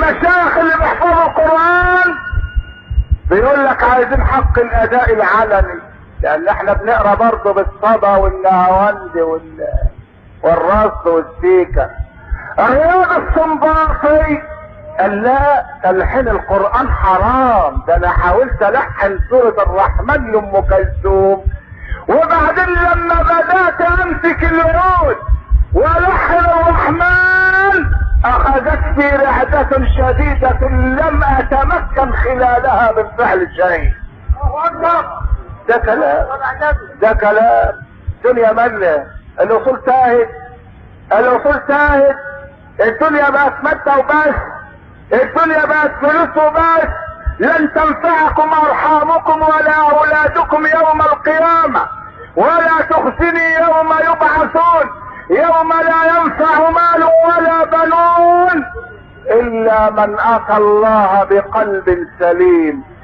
المشايخ اللي بيحفظوا القرآن بيقول لك عايزين حق الاداء العلني لان احنا بنقرا برضه بالصدى والنهاوند وال والرص والسيكه الرياض السنباطي قال لا تلحين القران حرام ده انا حاولت الحن سوره الرحمن لام كلثوم وبعدين لما بدات امسك العود والحن الرحمن اخذتني رعدة شديدة لم اتمكن خلالها من فعل شيء ده كلام ده كلام دنيا ملة الاصول تاهت الاصول تاهت الدنيا بقت مادة وبس الدنيا بقت فلوس وبس لن تنفعكم ارحامكم ولا اولادكم يوم القيامة ولا تخزني يوم يبعثون يوم لا ينفع مال ولا بنون الا من اتى الله بقلب سليم